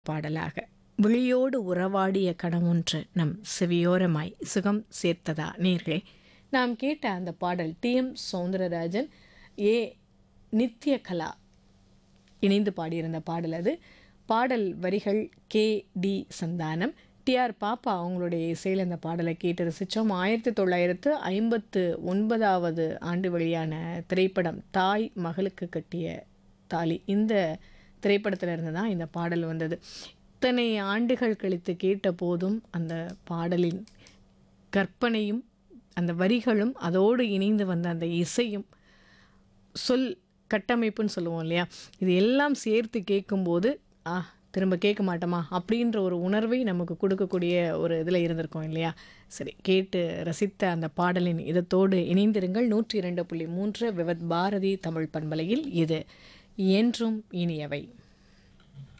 பாடலாக விழியோடு உறவாடிய கணமொன்று நம் செவியோரமாய் சுகம் சேர்த்ததா நேர்களே நாம் கேட்ட அந்த பாடல் T M Soundararajan A Nithyakala இணைந்து பாடியிருந்த பாடல் அது பாடல் வரிகள் கே டி சந்தானம் டிஆர் பாப்பா அவங்களுடைய இசையில் இந்த பாடலை கேட்டு ரசித்தோம் ஆயிரத்தி தொள்ளாயிரத்து ஐம்பத்து ஒன்பதாவது ஆண்டு வெளியான திரைப்படம் தாய் மகளுக்கு கட்டிய தாலி இந்த திரைப்படத்தில் இருந்து தான் இந்த பாடல் வந்தது இத்தனை ஆண்டுகள் கழித்து கேட்ட போதும் அந்த பாடலின் கற்பனையும் அந்த வரிகளும் அதோடு இணைந்து வந்த அந்த இசையும் சொல் கட்டமைப்புன்னு சொல்லுவோம் இல்லையா இது எல்லாம் சேர்த்து கேட்கும்போது ஆ திரும்ப கேட்க மாட்டோமா அப்படின்ற ஒரு உணர்வை நமக்கு கொடுக்கக்கூடிய ஒரு இதில் இருந்திருக்கோம் இல்லையா சரி கேட்டு ரசித்த அந்த பாடலின் இதத்தோடு இணைந்திருங்கள் நூற்றி இரண்டு புள்ளி மூன்று விவத் பாரதி தமிழ் பண்பலையில் இது என்றும் இனியவை